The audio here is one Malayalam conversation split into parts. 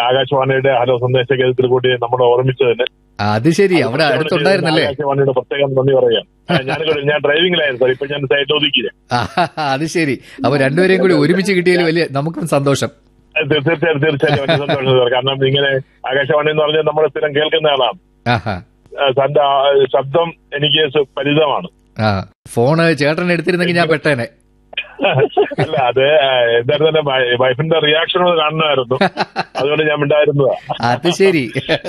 ആകാശവാണിയുടെ ഹലോ സന്ദേശ കേന്ദ്രത്തിൽ കൂടി നമ്മളെ ഓർമ്മിച്ചതിന് അത് ശരി അവിടെ അടുത്തുണ്ടായിരുന്നല്ലേ ആകാശവാണിയുടെ പ്രത്യേകം നന്ദി പറയാം ആ, ഞാനിവിടെ ഞാൻ ഡ്രൈവിംഗിലായിരുന്നു സാർ ഇപ്പൊ ഞാൻ സൈറ്റ് ഒതുക്കിയില്ല ആഹാ, അത് ശരി അപ്പൊ രണ്ടുപേരെയും കൂടി ഒരുമിച്ച് കിട്ടിയതിൽ വലിയ നമുക്കും സന്തോഷം തീർച്ചയായും തീർച്ചയായും വലിയ സന്തോഷം സാർ കാരണം ഇങ്ങനെ ആകാശവാണി എന്ന് പറഞ്ഞാൽ നമ്മൾ സ്ഥിരം കേൾക്കുന്ന ആളാണ് ആഹാ ആ, സാറിന്റെ ആ ശബ്ദം എനിക്ക് സു- പരിചിതമാണ് ആ ഫോണ് ചേട്ടൻ എടുത്തിരുന്നെങ്കിൽ ഞാൻ പെട്ടേനെ അല്ല അത് ആ, എന്തായിരുന്നു എന്റെ വൈ- വൈഫിന്റെ റിയാക്ഷൻ ഒന്ന് കാണണമായിരുന്നു അതുകൊണ്ട് ഞാൻ ഉണ്ടായിരുന്നതാ അത് ശരി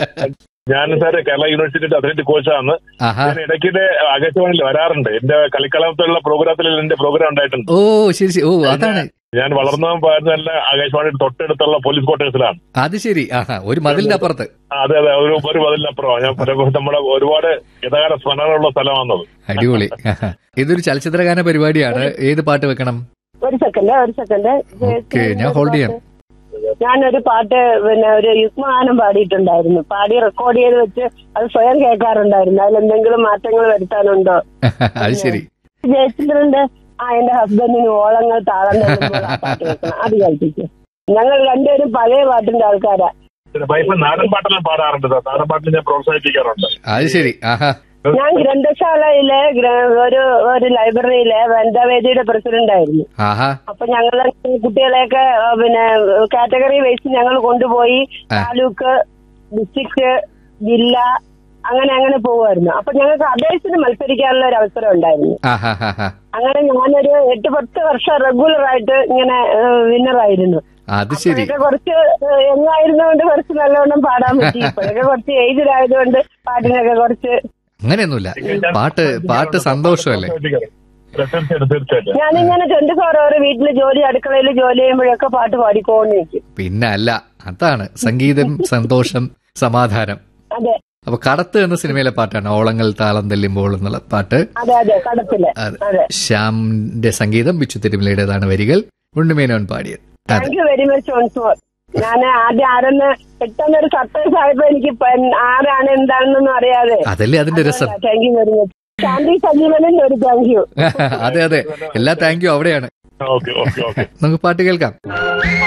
ഞാൻ സാർ കേരള യൂണിവേഴ്സിറ്റിയുടെ അത്ലറ്റിക് കോച്ചാണ് ആഹാ ഞാൻ ഇടയ്ക്കിടെ ആകാശവാണിയിൽ വരാറുണ്ട് എന്റെ കളിക്കളത്തിലുള്ള പ്രോഗ്രാമത്തിൽ എന്റെ പ്രോഗ്രാം ഉണ്ടായിട്ടുണ്ട് ഓ ശരി ശരി ഓ അതാണ് ഞാൻ വളർന്നതും പാടുന്നതല്ല ആകാശവാണിയുടെ തൊട്ടടുത്തുള്ള പോലീസ് ക്വാർട്ടേഴ്സിലാണ് അത് ശരി ആഹാ ഒരു മതിലിന്റെ അപ്പുറത്ത് ആ, അതെ അതെ ഒരു ഒരു പതിലപ്പുറമാണ് ഞാൻ പല- നമ്മുടെ ഒരുപാട് ഗതാഗത സ്മരണകളുള്ള സ്ഥലമാണത് അടിപൊളി ആഹാ. ഇതൊരു ചലച്ചിത്രഗാന പരിപാടിയാണ് ഏത് പാട്ട് വെക്കണം ഒരു സെക്കൻഡ് ഒരു സെക്കൻഡ് ഓക്കെ ഞാൻ ഹോൾഡ് ചെയ്യാം ഞാനൊരു പാട്ട് പിന്നെ ഒരു യുഗ്മഗാനം പാടിയിട്ടുണ്ടായിരുന്നു പാടി റെക്കോർഡ് ചെയ്ത് വെച്ച് അത് സ്വയം കേൾക്കാറുണ്ടായിരുന്നു അതിൽ എന്തെങ്കിലും മാറ്റങ്ങൾ വരുത്താനുണ്ടോ അത് ശരി ജയചന്ദ്രന്റെ ആ എന്റെ ഹസ്ബൻഡിന് ഓളങ്ങൾ താളം തള്ളുമ്പോൾ ആ പാട്ട് കേൾക്കണം അത് കേൾപ്പിക്കും ഞങ്ങൾ രണ്ടുപേരും പഴയ പാട്ടിന്റെ ആൾക്കാരാ പിന്നെ വൈഫ് നാടൻ പാട്ടെല്ലാം പാടാറുണ്ട് സാർ നാടൻ പാട്ടിൽ ഞാൻ പ്രോത്സാഹിപ്പിക്കാറുണ്ട് അത് ശരി ആഹാ ഞാൻ ഗ്രന്ഥശാലയിലെ ഗ്ര- ഒരു ഒരു ലൈബ്രറിയിലെ വനിതാവേദിയുടെ പ്രസിഡന്റ് ആയിരുന്നു ആഹാ അപ്പൊ ഞങ്ങള് കുട്ടികളെയൊക്കെ ആ, പിന്നെ കാറ്റഗറി വൈസ് ഞങ്ങൾ കൊണ്ടുപോയി ആ. താലൂക്ക് ഡിസ്ട്രിക്ട് ജില്ല അങ്ങനെ അങ്ങനെ പോവായിരുന്നു അപ്പൊ ഞങ്ങൾക്ക് അപേക്ഷന് മത്സരിക്കാനുള്ള ഒരു അവസരം ഉണ്ടായിരുന്നു ആഹാ ഹാ ഹാ അങ്ങനെ ഞാനൊരു എട്ട് പത്ത് വർഷം റെഗുലർ ആയിട്ട് ഇങ്ങനെ വിന്നർ ആയിരുന്നു അത് ശരി അപ്പോഴൊക്കെ കുറച്ച് എങ്ങായിരുന്നോണ്ട് കുറച്ച് നല്ലവണ്ണം പാടാൻ പറ്റി ഇപ്പോഴൊക്കെ കുറച്ച് ഏജ്ഡ് ആയതുകൊണ്ട് പാട്ടിനൊക്കെ കുറച്ച് അങ്ങനെയൊന്നുമില്ല പാട്ട് പാട്ട് സന്തോഷമല്ലേ തീർച്ചയായിട്ടും തീർച്ചയായിട്ടും ഞാനിങ്ങനെ ട്വന്റി ഫോർ അവർ വീട്ടില് ജോലി അടുക്കളയിൽ ജോലി ചെയ്യുമ്പോഴൊക്കെ പാട്ട് പാടിക്കൊണ്ടിരിക്കും പിന്നെ അല്ല അതാണ് സംഗീതം സന്തോഷം സമാധാനം അതെ അപ്പൊ കടത്ത് എന്ന സിനിമയിലെ പാട്ടാണ് ഓളങ്ങൾ താളം തെല്ലുമ്പോൾ എന്നുള്ള പാട്ട് അതെ അതെ കടത്തില് അതെ. അതെ ശ്യാമിന്റെ സംഗീതം ബിച്ചു തിരുമലയുടേതാണ് വരികൾ ഉണ്ണുമേനോൻ പാടിയത് അതെ താങ്ക് യു വെരി മച്ച് ഓൺസ് ഫോർ ഞാൻ ആദ്യം ആരെന്ന് പെട്ടെന്ന് ഒരു സർപ്രൈസ് ആയപ്പോ എനിക്ക് പ- ആരാണ് എന്താണെന്നൊന്നും അറിയാതെ അതല്ലേ അതിന്റെ രസം thank you very much Shanti സജീവനും ഒരു താങ്ക് യു അതെ അതെ എല്ലാ താങ്ക് യു അവിടെയാണ് ഓക്കെ ഓക്കെ ഓക്കെ നമുക്ക് പാട്ട് കേൾക്കാം